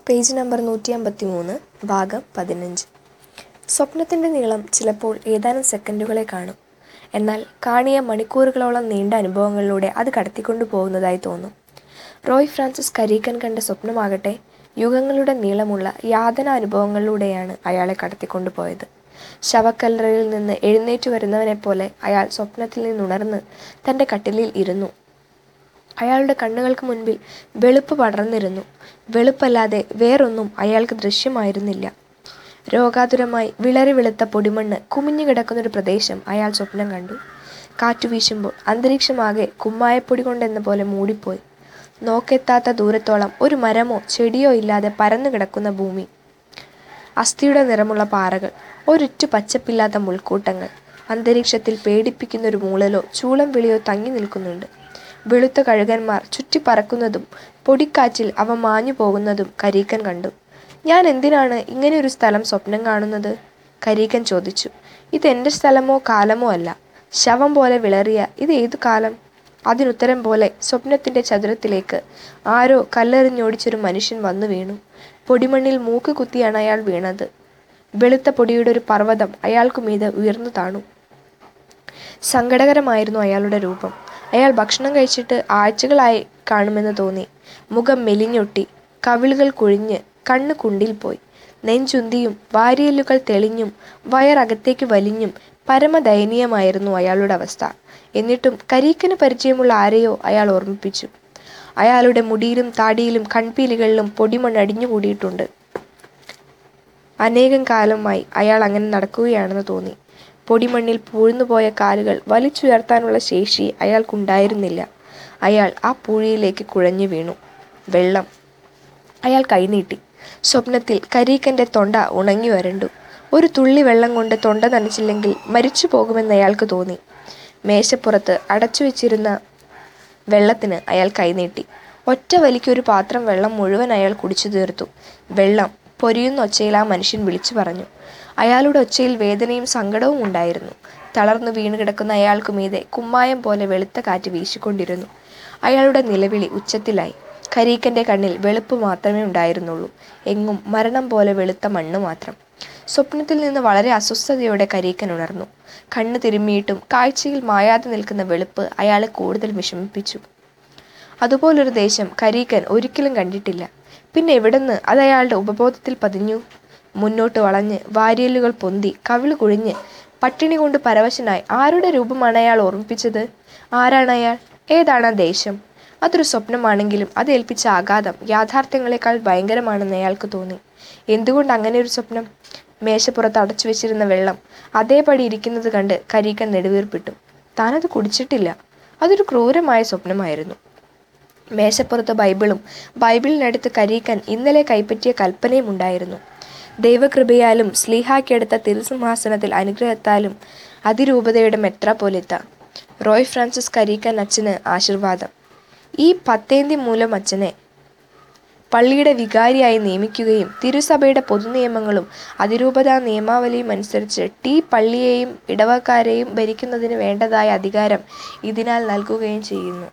page number നൂറ്റി അമ്പത്തി മൂന്ന് ഭാഗം പതിനഞ്ച് സ്വപ്നത്തിൻ്റെ നീളം ചിലപ്പോൾ ഏതാനും സെക്കൻഡുകളെ കാണും എന്നാൽ കാണിയെ മണിക്കൂറുകളോളം നീണ്ട അനുഭവങ്ങളിലൂടെ അത് കടത്തിക്കൊണ്ടു പോകുന്നതായി തോന്നും റോയ് ഫ്രാൻസിസ് കരീക്കൻ കണ്ട സ്വപ്നമാകട്ടെ യുഗങ്ങളുടെ നീളമുള്ള യാതന അനുഭവങ്ങളിലൂടെയാണ് അയാളെ കടത്തിക്കൊണ്ടു പോയത് ശവക്കല്ലറയിൽ നിന്ന് എഴുന്നേറ്റു വരുന്നവനെപ്പോലെ അയാൾ സ്വപ്നത്തിൽ നിന്നുണർന്ന് തൻ്റെ കട്ടിലിൽ ഇരുന്നു അയാളുടെ കണ്ണുകൾക്ക് മുൻപിൽ വെളുപ്പ് പടർന്നിരുന്നു വെളുപ്പല്ലാതെ വേറൊന്നും അയാൾക്ക് ദൃശ്യമായിരുന്നില്ല രോഗാതുരമായി വിളറി വെളുത്ത പൊടിമണ്ണ് കുമിഞ്ഞു കിടക്കുന്നൊരു പ്രദേശം അയാൾ സ്വപ്നം കണ്ടു കാറ്റു വീശുമ്പോൾ അന്തരീക്ഷമാകെ കുമ്മായപ്പൊടി കൊണ്ടെന്ന പോലെ മൂടിപ്പോയി നോക്കെത്താത്ത ദൂരത്തോളം ഒരു മരമോ ചെടിയോ ഇല്ലാതെ പരന്നു കിടക്കുന്ന ഭൂമി അസ്ഥിയുടെ നിറമുള്ള പാറകൾ ഒരിറ്റു പച്ചപ്പില്ലാത്ത മുൾക്കൂട്ടങ്ങൾ അന്തരീക്ഷത്തിൽ പേടിപ്പിക്കുന്നൊരു മൂളലോ ചൂളം വിളിയോ തങ്ങി നിൽക്കുന്നുണ്ട് വെളുത്ത കഴുകന്മാർ ചുറ്റിപ്പറക്കുന്നതും പൊടിക്കാറ്റിൽ അവ മാഞ്ഞു പോകുന്നതും കരീക്കൻ കണ്ടു ഞാൻ എന്തിനാണ് ഇങ്ങനെ ഒരു സ്ഥലം സ്വപ്നം കാണുന്നത് കരീക്കൻ ചോദിച്ചു ഇതെൻ്റെ സ്ഥലമോ കാലമോ അല്ല ശവം പോലെ വിളറിയ ഇത് ഏതു കാലം അതിനുത്തരം പോലെ സ്വപ്നത്തിൻ്റെ ചതുരത്തിലേക്ക് ആരോ കല്ലെറിഞ്ഞോടിച്ചൊരു മനുഷ്യൻ വന്നു വീണു പൊടിമണ്ണിൽ മൂക്ക് കുത്തിയാണ് അയാൾ വീണത് വെളുത്ത പൊടിയുടെ ഒരു പർവ്വതം അയാൾക്കു മീതെ ഉയർന്നു താണു സങ്കടകരമായിരുന്നു അയാളുടെ രൂപം അയാൾ ഭക്ഷണം കഴിച്ചിട്ട് ആഴ്ചകളായി കാണുമെന്ന് തോന്നി മുഖം മെലിഞ്ഞൊട്ടി കവിളുകൾ കുഴിഞ്ഞ് കണ്ണ് കുണ്ടിൽ പോയി നെഞ്ചുന്തിയും വാരിയല്ലുകൾ തെളിഞ്ഞും വയറകത്തേക്ക് വലിഞ്ഞും പരമദയനീയമായിരുന്നു അയാളുടെ അവസ്ഥ എന്നിട്ടും കരീക്കന് പരിചയമുള്ള ആരെയോ അയാൾ ഓർമ്മിപ്പിച്ചു അയാളുടെ മുടിയിലും താടിയിലും കൺപീലികളിലും പൊടിമണ്ണ് അടിഞ്ഞുകൂടിയിട്ടുണ്ട് അനേകം കാലമായി അയാൾ അങ്ങനെ നടക്കുകയാണെന്ന് തോന്നി പൊടിമണ്ണിൽ പൂഴ്ന്നുപോയ കാലുകൾ വലിച്ചുയർത്താനുള്ള ശേഷി അയാൾക്കുണ്ടായിരുന്നില്ല അയാൾ ആ പൂഴിയിലേക്ക് കുഴഞ്ഞു വീണു വെള്ളം അയാൾ കൈനീട്ടി സ്വപ്നത്തിൽ കരീക്കൻ്റെ തൊണ്ട ഉണങ്ങി വരണ്ടു ഒരു തുള്ളി വെള്ളം കൊണ്ട് തൊണ്ട നനച്ചില്ലെങ്കിൽ മരിച്ചു പോകുമെന്ന് അയാൾക്ക് തോന്നി മേശപ്പുറത്ത് അടച്ചു വെച്ചിരുന്ന വെള്ളത്തിന് അയാൾ കൈനീട്ടി ഒറ്റ വലിക്കൊരു പാത്രം വെള്ളം മുഴുവൻ അയാൾ കുടിച്ചു തീർത്തു വെള്ളം പൊരിയുന്ന ഒച്ചയിൽ ആ മനുഷ്യൻ വിളിച്ചു പറഞ്ഞു അയാളുടെ ഒച്ചയിൽ വേദനയും സങ്കടവും ഉണ്ടായിരുന്നു തളർന്നു വീണ് കിടക്കുന്ന അയാൾക്കു മീതെ കുമ്മായം പോലെ വെളുത്ത കാറ്റ് വീശിക്കൊണ്ടിരുന്നു അയാളുടെ നിലവിളി ഉച്ചത്തിലായി കരീക്കൻ്റെ കണ്ണിൽ വെളുപ്പ് മാത്രമേ ഉണ്ടായിരുന്നുള്ളൂ എങ്ങും മരണം പോലെ വെളുത്ത മണ്ണ് മാത്രം സ്വപ്നത്തിൽ നിന്ന് വളരെ അസ്വസ്ഥതയോടെ കരീക്കൻ ഉണർന്നു കണ്ണ് തിരുമ്മിയിട്ടും കാഴ്ചയിൽ മായാതെ നിൽക്കുന്ന വെളുപ്പ് അയാളെ കൂടുതൽ വിഷമിപ്പിച്ചു അതുപോലൊരു ദേശം കരീക്കൻ ഒരിക്കലും കണ്ടിട്ടില്ല പിന്നെ എവിടുന്ന് അത് അയാളുടെ ഉപബോധത്തിൽ പതിഞ്ഞു മുന്നോട്ട് വളഞ്ഞ് വാരിയല്ലുകൾ പൊന്തി കവിള് കുഴിഞ്ഞ് പട്ടിണി കൊണ്ട് പരവശനായി ആരുടെ രൂപമാണ് അയാൾ ഓർമ്മിപ്പിച്ചത് ആരാണ് അയാൾ ഏതാണ് ആ ദേശം അതൊരു സ്വപ്നമാണെങ്കിലും അത് ഏൽപ്പിച്ച ആഘാതം യാഥാർത്ഥ്യങ്ങളെക്കാൾ ഭയങ്കരമാണെന്ന് അയാൾക്ക് തോന്നി എന്തുകൊണ്ട് അങ്ങനെ ഒരു സ്വപ്നം മേശപ്പുറത്ത് അടച്ചു വെച്ചിരുന്ന വെള്ളം അതേപടി ഇരിക്കുന്നത് കണ്ട് കരീക്കൻ നെടുവീർപ്പിട്ടു താനത് കുടിച്ചിട്ടില്ല അതൊരു ക്രൂരമായ സ്വപ്നമായിരുന്നു മേശപ്പുറത്ത് ബൈബിളും ബൈബിളിനടുത്ത് കരീക്കൻ ഇന്നലെ കൈപ്പറ്റിയ കൽപ്പനയും ഉണ്ടായിരുന്നു ദൈവകൃപയാലും സ്ലീഹാക്കെടുത്ത തിരുസിംഹാസനത്തിൽ അനുഗ്രഹത്താലും അതിരൂപതയുടെ മെത്രാപോലിത്ത റോയ് ഫ്രാൻസിസ് കരീക്കൻ അച്ഛന് ആശീർവാദം ഈ പത്തേന്തി മൂലം അച്ഛനെ പള്ളിയുടെ വികാരിയായി നിയമിക്കുകയും തിരുസഭയുടെ പൊതുനിയമങ്ങളും അതിരൂപതാ നിയമാവലിയും അനുസരിച്ച് ടി പള്ളിയെയും ഇടവക്കാരെയും ഭരിക്കുന്നതിന് വേണ്ടതായ അധികാരം ഇതിനാൽ നൽകുകയും ചെയ്യുന്നു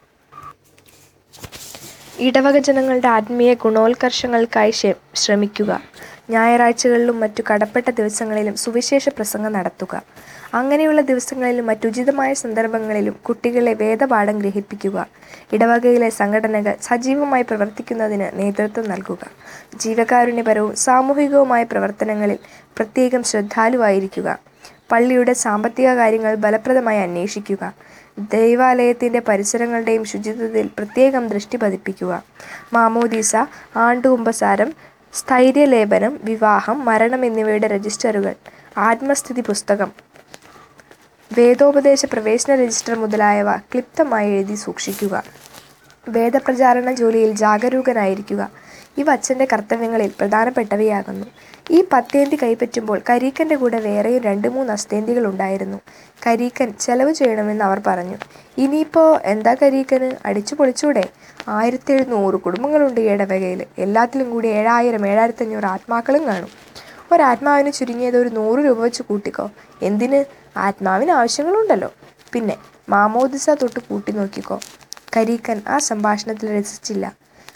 ഇടവക ജനങ്ങളുടെ ആത്മീയ ഗുണോത്കർഷങ്ങൾക്കായി ശ്രമിക്കുക ഞായറാഴ്ചകളിലും മറ്റു കടപ്പെട്ട ദിവസങ്ങളിലും സുവിശേഷ പ്രസംഗം നടത്തുക അങ്ങനെയുള്ള ദിവസങ്ങളിലും മറ്റുചിതമായ സന്ദർഭങ്ങളിലും കുട്ടികളെ വേദപാഠം ഗ്രഹിപ്പിക്കുക ഇടവകയിലെ സംഘടനകൾ സജീവമായി പ്രവർത്തിക്കുന്നതിന് നേതൃത്വം നൽകുക ജീവകാരുണ്യപരവും സാമൂഹികവുമായ പ്രവർത്തനങ്ങളിൽ പ്രത്യേകം ശ്രദ്ധാലുവായിരിക്കുക പള്ളിയുടെ സാമ്പത്തിക കാര്യങ്ങൾ ഫലപ്രദമായി അന്വേഷിക്കുക ദൈവാലയത്തിൻ്റെ പരിസരങ്ങളുടെയും ശുചിത്വത്തിൽ പ്രത്യേകം ദൃഷ്ടി പതിപ്പിക്കുക മാമോദീസ ആണ്ടുകുമ്പസാരം സ്ഥൈര്യലേപനം വിവാഹം മരണം എന്നിവയുടെ രജിസ്റ്ററുകൾ ആത്മസ്ഥിതി പുസ്തകം വേദോപദേശ പ്രവേശന രജിസ്റ്റർ മുതലായവ ക്ലിപ്തമായി എഴുതി സൂക്ഷിക്കുക വേദപ്രചാരണ ജോലിയിൽ ജാഗരൂകനായിരിക്കുക ഇവ അച്ഛൻ്റെ കർത്തവ്യങ്ങളിൽ പ്രധാനപ്പെട്ടവയാകുന്നു ഈ പത്തേന്തി കൈപ്പറ്റുമ്പോൾ കരീക്കൻ്റെ കൂടെ വേറെയും രണ്ട് മൂന്ന് അസ്തേന്തികൾ ഉണ്ടായിരുന്നു കരീക്കൻ ചെലവ് ചെയ്യണമെന്ന് അവർ പറഞ്ഞു ഇനിയിപ്പോൾ എന്താ കരീക്കന് അടിച്ചു പൊളിച്ചൂടെ ആയിരത്തി എഴുന്നൂറ് കുടുംബങ്ങളുണ്ട് ഈ ഇടവകയിൽ എല്ലാത്തിലും കൂടി ഏഴായിരം ഏഴായിരത്തഞ്ഞൂറ് ആത്മാക്കളും കാണും ഒരാത്മാവിന് ചുരുങ്ങിയത് ഒരു നൂറ് രൂപ വെച്ച് കൂട്ടിക്കോ എന്തിന് ആത്മാവിന് ആവശ്യങ്ങളുണ്ടല്ലോ പിന്നെ മാമോദിസ തൊട്ട് കൂട്ടി നോക്കിക്കോ കരീക്കൻ ആ സംഭാഷണത്തിൽ രസിച്ചില്ല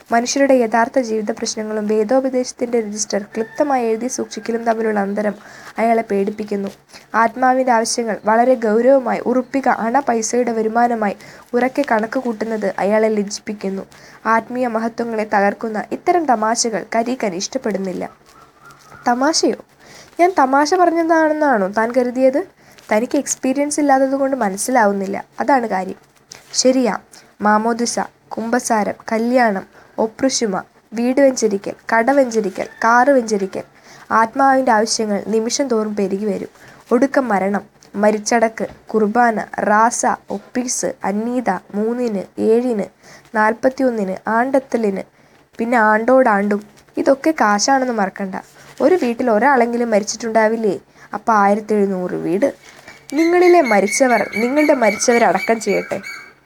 മനുഷ്യരുടെ യഥാർത്ഥ ജീവിത പ്രശ്നങ്ങളും വേദോപദേശത്തിന്റെ രജിസ്റ്റർ ക്ലിപ്തമായി എഴുതി സൂക്ഷിക്കലും തമ്മിലുള്ള അന്തരം അയാളെ പേടിപ്പിക്കുന്നു ആത്മാവിന്റെ ആവശ്യങ്ങൾ വളരെ ഗൗരവമായി ഉറുപ്പിക അണ പൈസയുടെ വരുമാനമായി ഉറക്കെ കണക്ക് കൂട്ടുന്നത് അയാളെ ലജ്ജിപ്പിക്കുന്നു ആത്മീയ മഹത്വങ്ങളെ തകർക്കുന്ന ഇത്തരം തമാശകൾ കരീക്കൻ ഇഷ്ടപ്പെടുന്നില്ല തമാശയോ ഞാൻ തമാശ പറഞ്ഞതാണെന്നാണോ താൻ കരുതിയത് തനിക്ക് എക്സ്പീരിയൻസ് ഇല്ലാത്തതുകൊണ്ട് മനസ്സിലാവുന്നില്ല അതാണ് കാര്യം ശരിയാ മാമോദിസ കുമ്പസാരം കല്യാണം ഒപ്രുശുമ വീട് വെഞ്ചരിക്കൽ കട വെഞ്ചരിക്കൽ കാറ് വെഞ്ചരിക്കൽ ആത്മാവിൻ്റെ ആവശ്യങ്ങൾ നിമിഷം തോറും പെരുകി വരും ഒടുക്കം മരണം മരിച്ചടക്ക് കുർബാന റാസ ഒപ്പീസ് അന്നീത മൂന്നിന് ഏഴിന് നാൽപ്പത്തിയൊന്നിന് ആണ്ടെത്തലിന് പിന്നെ ആണ്ടോടാണ്ടും ഇതൊക്കെ കാശാണെന്ന് മറക്കണ്ട ഒരു വീട്ടിൽ ഒരാളെങ്കിലും മരിച്ചിട്ടുണ്ടാവില്ലേ അപ്പം ആയിരത്തി എഴുന്നൂറ് വീട് നിങ്ങളിലെ മരിച്ചവർ നിങ്ങളുടെ മരിച്ചവരെ അടക്കം ചെയ്യട്ടെ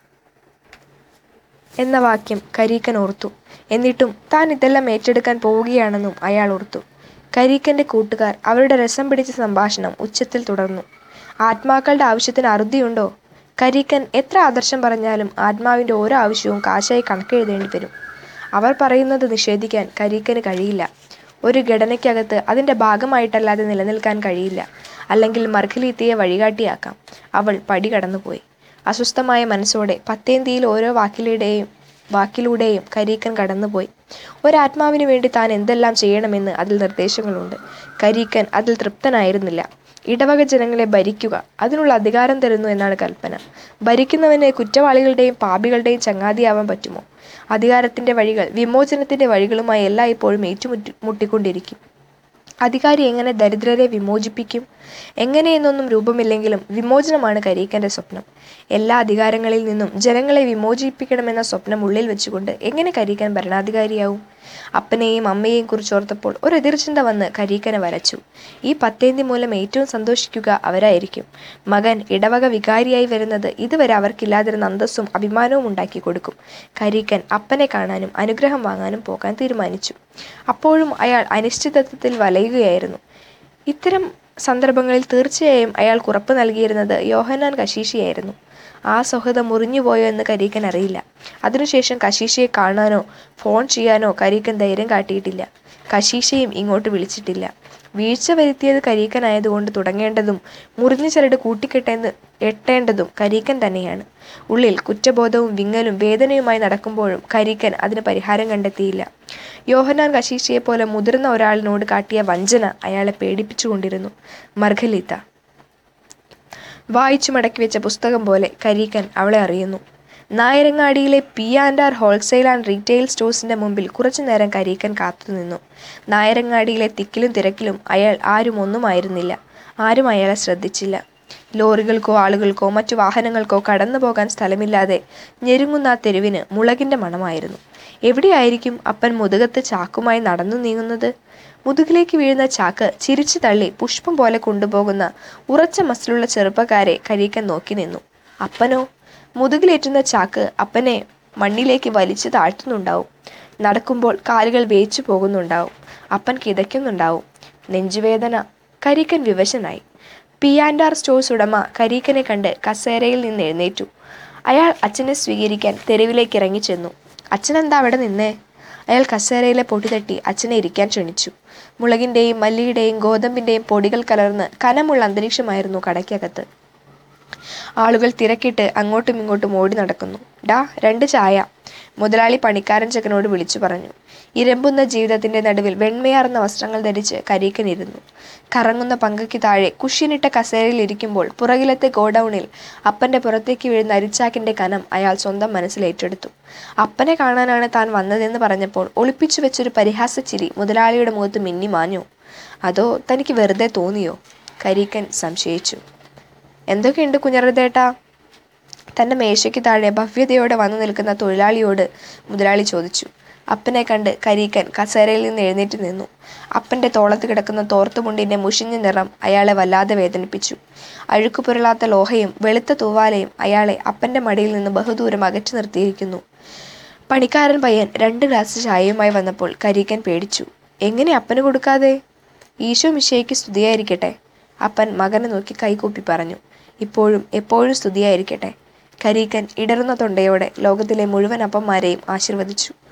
എന്ന വാക്യം കരീക്കൻ ഓർത്തു എന്നിട്ടും താൻ ഇതെല്ലാം ഏറ്റെടുക്കാൻ പോവുകയാണെന്നും അയാൾ ഓർത്തു കരീക്കന്റെ കൂട്ടുകാർ അവരുടെ രസം പിടിച്ച സംഭാഷണം ഉച്ചത്തിൽ തുടർന്നു ആത്മാക്കളുടെ ആവശ്യത്തിന് അറുതിയുണ്ടോ കരീക്കൻ എത്ര ആദർശം പറഞ്ഞാലും ആത്മാവിന്റെ ഓരോ ആവശ്യവും കാശായി കണക്കെഴുതേണ്ടി വരും അവർ പറയുന്നത് നിഷേധിക്കാൻ കരീക്കന് കഴിയില്ല ഒരു ഘടനയ്ക്കകത്ത് അതിന്റെ ഭാഗമായിട്ടല്ലാതെ നിലനിൽക്കാൻ കഴിയില്ല അല്ലെങ്കിൽ മർഖലീത്തിയെ വഴികാട്ടിയാക്കാം അവൾ പടി കടന്നുപോയി അസ്വസ്ഥമായ മനസ്സോടെ പത്തേന്തിയിൽ ഓരോ വാക്കിലൂടെയും വാക്കിലൂടെയും കരീക്കൻ കടന്നുപോയി ഒരാത്മാവിന് വേണ്ടി താൻ എന്തെല്ലാം ചെയ്യണമെന്ന് അതിൽ നിർദ്ദേശങ്ങളുണ്ട് കരീക്കൻ അതിൽ തൃപ്തനായിരുന്നില്ല ഇടവക ജനങ്ങളെ ഭരിക്കുക അതിനുള്ള അധികാരം തരുന്നു എന്നാണ് കൽപ്പന ഭരിക്കുന്നവന് കുറ്റവാളികളുടെയും പാപികളുടെയും ചങ്ങാതിയാവാൻ പറ്റുമോ അധികാരത്തിന്റെ വഴികൾ വിമോചനത്തിന്റെ വഴികളുമായി എല്ലായ്പ്പോഴും ഏറ്റുമുട്ടി മുട്ടിക്കൊണ്ടിരിക്കും അധികാരി എങ്ങനെ ദരിദ്രരെ വിമോചിപ്പിക്കും എങ്ങനെയെന്നൊന്നും രൂപമില്ലെങ്കിലും വിമോചനമാണ് കരീക്കന്റെ സ്വപ്നം എല്ലാ അധികാരങ്ങളിൽ നിന്നും ജനങ്ങളെ വിമോചിപ്പിക്കണമെന്ന സ്വപ്നം ഉള്ളിൽ വെച്ചുകൊണ്ട് എങ്ങനെ കരീക്കൻ ഭരണാധികാരിയാവും അപ്പനെയും അമ്മയെയും കുറിച്ചോർത്തപ്പോൾ ഒരു എതിർചിന്ത വന്ന് കരീക്കനെ വരച്ചു ഈ പത്തേന്തി മൂലം ഏറ്റവും സന്തോഷിക്കുക അവരായിരിക്കും മകൻ ഇടവക വികാരിയായി വരുന്നത് ഇതുവരെ അവർക്കില്ലാതിരുന്ന അന്തസ്സും അഭിമാനവും ഉണ്ടാക്കി കൊടുക്കും കരീക്കൻ അപ്പനെ കാണാനും അനുഗ്രഹം വാങ്ങാനും പോകാൻ തീരുമാനിച്ചു അപ്പോഴും അയാൾ അനിശ്ചിതത്വത്തിൽ വലയുകയായിരുന്നു ഇത്തരം സന്ദർഭങ്ങളിൽ തീർച്ചയായും അയാൾക്ക് ഉറപ്പ് നൽകിയിരുന്നത് യോഹന്നാൻ കശീഷിയായിരുന്നു ആ സൗഹൃദം മുറിഞ്ഞുപോയോ എന്ന് കരീക്കൻ അറിയില്ല അതിനുശേഷം കശീഷയെ കാണാനോ ഫോൺ ചെയ്യാനോ കരീക്കൻ ധൈര്യം കാട്ടിയിട്ടില്ല കശീഷയും ഇങ്ങോട്ട് വിളിച്ചിട്ടില്ല വീഴ്ച വരുത്തിയത് കരീക്കനായതുകൊണ്ട് തുടങ്ങേണ്ടതും മുറിഞ്ഞ ചരട് കൂട്ടിക്കെട്ടേന്ന് എട്ടേണ്ടതും കരീക്കൻ തന്നെയാണ് ഉള്ളിൽ കുറ്റബോധവും വിങ്ങലും വേദനയുമായി നടക്കുമ്പോഴും കരീക്കൻ അതിന് പരിഹാരം കണ്ടെത്തിയില്ല യോഹന്നാൻ കശീഷയെ പോലെ മുതിർന്ന ഒരാളിനോട് കാട്ടിയ വഞ്ചന അയാളെ പേടിപ്പിച്ചുകൊണ്ടിരുന്നു മർഖലീത്ത വായിച്ചു മടക്കി വെച്ച പുസ്തകം പോലെ കരീക്കൻ അവളെ അറിയുന്നു നായരങ്ങാടിയിലെ P and R wholesale and retail സ്റ്റോഴ്സിന്റെ മുമ്പിൽ കുറച്ചു നേരം കരീക്കൻ കാത്തുനിന്നു നായരങ്ങാടിയിലെ തിക്കിലും തിരക്കിലും അയാൾ ആരും ഒന്നുമായിരുന്നില്ല ആരും അയാളെ ശ്രദ്ധിച്ചില്ല ലോറികൾക്കോ ആളുകൾക്കോ മറ്റു വാഹനങ്ങൾക്കോ കടന്നു പോകാൻ സ്ഥലമില്ലാതെ ഞെരുങ്ങുന്ന ആ തെരുവിന് മുളകിന്റെ മണമായിരുന്നു എവിടെയായിരിക്കും അപ്പൻ മുതുകത്ത് ചാക്കുമായി നടന്നു നീങ്ങുന്നത് മുതുകിലേക്ക് വീഴുന്ന ചാക്ക് ചിരിച്ചു തള്ളി പുഷ്പം പോലെ കൊണ്ടുപോകുന്ന ഉറച്ച മസിലുള്ള ചെറുപ്പക്കാരെ കരീക്കൻ നോക്കി നിന്നു അപ്പനോ മുതുകിലേറ്റുന്ന ചാക്ക് അപ്പനെ മണ്ണിലേക്ക് വലിച്ചു താഴ്ത്തുന്നുണ്ടാവും നടക്കുമ്പോൾ കാലുകൾ വേച്ചു പോകുന്നുണ്ടാവും അപ്പൻ കിതയ്ക്കുന്നുണ്ടാവും നെഞ്ചുവേദന കരീക്കൻ വിവശനായി പി ആൻഡ് ആർ സ്റ്റോഴ്സ് ഉടമ കരീക്കനെ കണ്ട് കസേരയിൽ നിന്ന് എഴുന്നേറ്റു അയാൾ അച്ഛനെ സ്വീകരിക്കാൻ തെരുവിലേക്ക് ഇറങ്ങി ചെന്നു അച്ഛൻ എന്താ അവിടെ നിന്നേ അയാൾ കസേരയിലെ പൊടി തട്ടി അച്ഛനെ ഇരിക്കാൻ ക്ഷണിച്ചു മുളകിന്റെയും മല്ലിയുടെയും ഗോതമ്പിന്റെയും പൊടികൾ കലർന്ന് കനമുള്ള അന്തരീക്ഷമായിരുന്നു കടയ്ക്കകത്ത് ആളുകൾ തിരക്കിട്ട് അങ്ങോട്ടും ഇങ്ങോട്ടും ഓടി നടക്കുന്നു ഡാ രണ്ട് ചായ മുതലാളി പണിക്കാരൻ ചെക്കനോട് വിളിച്ചു പറഞ്ഞു ഇരമ്പുന്ന ജീവിതത്തിന്റെ നടുവിൽ വെണ്മയാർന്ന വസ്ത്രങ്ങൾ ധരിച്ച് കരീക്കൻ ഇരുന്നു കറങ്ങുന്ന പങ്കയ്ക്ക് താഴെ കുഷ്യനിട്ട കസേരയിൽ ഇരിക്കുമ്പോൾ പുറകിലത്തെ ഗോഡൌണിൽ അപ്പന്റെ പുറത്തേക്ക് വീഴുന്ന അരിച്ചാക്കിന്റെ കനം അയാൾ സ്വന്തം മനസ്സിൽ ഏറ്റെടുത്തു അപ്പനെ കാണാനാണ് താൻ വന്നതെന്ന് പറഞ്ഞപ്പോൾ ഒളിപ്പിച്ചു വെച്ചൊരു പരിഹാസച്ചിരി മുതലാളിയുടെ മുഖത്ത് മിന്നി മാഞ്ഞു അതോ തനിക്ക് വെറുതെ തോന്നിയോ കരീക്കൻ സംശയിച്ചു എന്തൊക്കെയുണ്ട് കുഞ്ഞറുതേട്ടാ തന്റെ മേശയ്ക്ക് താഴെ ഭവ്യതയോടെ വന്നു നിൽക്കുന്ന തൊഴിലാളിയോട് മുതലാളി ചോദിച്ചു അപ്പനെ കണ്ട് കരീക്കൻ കസേരയിൽ നിന്ന് എഴുന്നേറ്റ് നിന്നു അപ്പന്റെ തോളത്ത് കിടക്കുന്ന തോർത്തുമുണ്ടിന്റെ മുഷിഞ്ഞ നിറം അയാളെ വല്ലാതെ വേദനിപ്പിച്ചു അഴുക്കു പുരളാത്ത ലോഹയും വെളുത്ത തൂവാലയും അയാളെ അപ്പന്റെ മടിയിൽ നിന്ന് ബഹുദൂരം അകറ്റി നിർത്തിയിരിക്കുന്നു പണിക്കാരൻ പയ്യൻ രണ്ട് ഗ്ലാസ് ചായയുമായി വന്നപ്പോൾ കരീക്കൻ പേടിച്ചു എങ്ങനെ അപ്പന് കൊടുക്കാതെ ഈശോ മിശയ്ക്ക് സ്തുതിയായിരിക്കട്ടെ അപ്പൻ മകനെ നോക്കി കൈകൂപ്പി പറഞ്ഞു ഇപ്പോഴും എപ്പോഴും സ്തുതിയായിരിക്കട്ടെ കരീക്കൻ ഇടറുന്ന തൊണ്ടയോടെ ലോകത്തിലെ മുഴുവൻ അപ്പന്മാരെയും ആശീർവദിച്ചു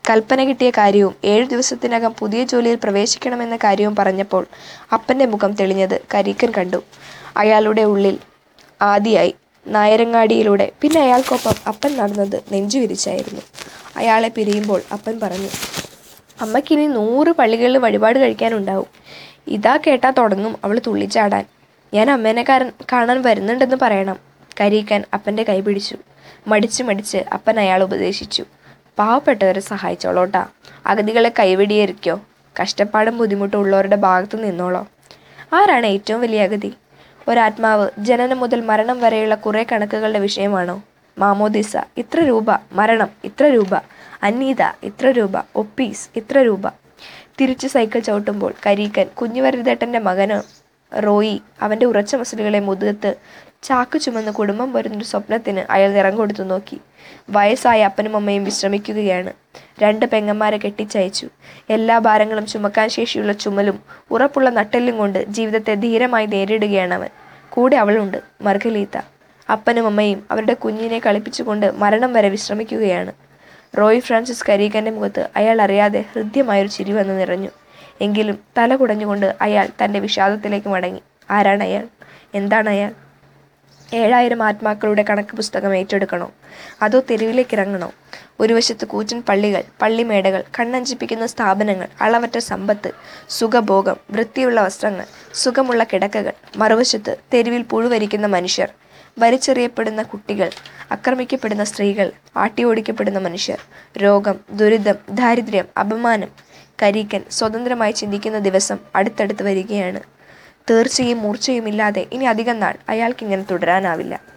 കൽപ്പന കിട്ടിയ കാര്യവും ഏഴു ദിവസത്തിനകം പുതിയ ജോലിയിൽ പ്രവേശിക്കണമെന്ന കാര്യവും പറഞ്ഞപ്പോൾ അപ്പന്റെ മുഖം തെളിഞ്ഞത് കരീക്കൻ കണ്ടു അയാളുടെ ഉള്ളിൽ ആദിയായി നായരങ്ങാടിയിലൂടെ പിന്നെ അയാൾക്കൊപ്പം അപ്പൻ നടന്നത് നെഞ്ചുവിരിച്ചായിരുന്നു അയാളെ പിരിയുമ്പോൾ അപ്പൻ പറഞ്ഞു അമ്മയ്ക്കിനി നൂറ് പള്ളികളിൽ വഴിപാട് കഴിക്കാനുണ്ടാവും ഇതാ കേട്ടാ തുടങ്ങും അവൾ തുള്ളിച്ചാടാൻ ഞാൻ അമ്മേനെ കാരൻ കാണാൻ വരുന്നുണ്ടെന്ന് പറയണം കരീക്കാൻ അപ്പൻ്റെ കൈ പിടിച്ചു മടിച്ച് മടിച്ച് അപ്പൻ അയാൾ ഉപദേശിച്ചു പാവപ്പെട്ടവരെ സഹായിച്ചോളോട്ടാ അഗതികളെ കൈവെടിയേരിക്കോ കഷ്ടപ്പാടും ബുദ്ധിമുട്ടും ഉള്ളവരുടെ ഭാഗത്ത് നിന്നോളോ ആരാണ് ഏറ്റവും വലിയ അഗതി ഒരാത്മാവ് ജനനം മുതൽ മരണം വരെയുള്ള കുറേ കണക്കുകളുടെ വിഷയമാണോ മാമോദിസ ഇത്ര രൂപ മരണം ഇത്ര രൂപ അന്നീത ഇത്ര രൂപ ഒപ്പീസ് ഇത്ര രൂപ തിരിച്ച് സൈക്കിൾ ചവിട്ടുമ്പോൾ കരീക്കൻ കുഞ്ഞുവരുതേട്ടൻ്റെ മകന് റോയി അവൻ്റെ ഉറച്ച മസിലുകളെ മുതുകത്ത് ചാക്ക് ചുമന്ന് കുടുംബം വരുന്നൊരു സ്വപ്നത്തിന് അയാൾ നിറം കൊടുത്തു നോക്കി വയസ്സായ അപ്പനും അമ്മയും വിശ്രമിക്കുകയാണ് രണ്ട് പെങ്ങന്മാരെ കെട്ടിച്ചയച്ചു എല്ലാ ഭാരങ്ങളും ചുമക്കാൻ ശേഷിയുള്ള ചുമലും ഉറപ്പുള്ള നട്ടെല്ലും കൊണ്ട് ജീവിതത്തെ ധീരമായി നേരിടുകയാണ് അവൻ കൂടെ അവളുണ്ട് മർഗലീത്ത അപ്പനും അമ്മയും അവരുടെ കുഞ്ഞിനെ കളിപ്പിച്ചുകൊണ്ട് മരണം വരെ വിശ്രമിക്കുകയാണ് റോയ് ഫ്രാൻസിസ് കരീക്കൻ്റെ മുഖത്ത് അയാൾ അറിയാതെ ഹൃദ്യമായൊരു ചിരി വന്ന് നിറഞ്ഞു എങ്കിലും തല കുടഞ്ഞുകൊണ്ട് അയാൾ തൻ്റെ വിഷാദത്തിലേക്ക് മടങ്ങി ആരാണ് അയാൾ എന്താണ് അയാൾ ഏഴായിരം ആത്മാക്കളുടെ കണക്ക് പുസ്തകം ഏറ്റെടുക്കണോ അതോ തെരുവിലേക്ക് ഇറങ്ങണോ ഒരു വശത്ത് കൂറ്റൻ പള്ളികൾ പള്ളിമേടകൾ കണ്ണഞ്ചിപ്പിക്കുന്ന സ്ഥാപനങ്ങൾ അളവറ്റ സമ്പത്ത് സുഖഭോഗം വൃത്തിയുള്ള വസ്ത്രങ്ങൾ സുഖമുള്ള കിടക്കകൾ മറുവശത്ത് തെരുവിൽ പുഴുവരിക്കുന്ന മനുഷ്യർ വലിച്ചെറിയപ്പെടുന്ന കുട്ടികൾ ആക്രമിക്കപ്പെടുന്ന സ്ത്രീകൾ ആട്ടിയോടിക്കപ്പെടുന്ന മനുഷ്യർ രോഗം ദുരിതം ദാരിദ്ര്യം അപമാനം കരീക്കൻ സ്വതന്ത്രമായി ചിന്തിക്കുന്ന ദിവസം അടുത്തടുത്ത് വരികയാണ് തീർച്ചയും മൂർച്ചയുമില്ലാതെ ഇനി അധികം നാൾ അയാൾക്കിങ്ങനെ തുടരാനാവില്ല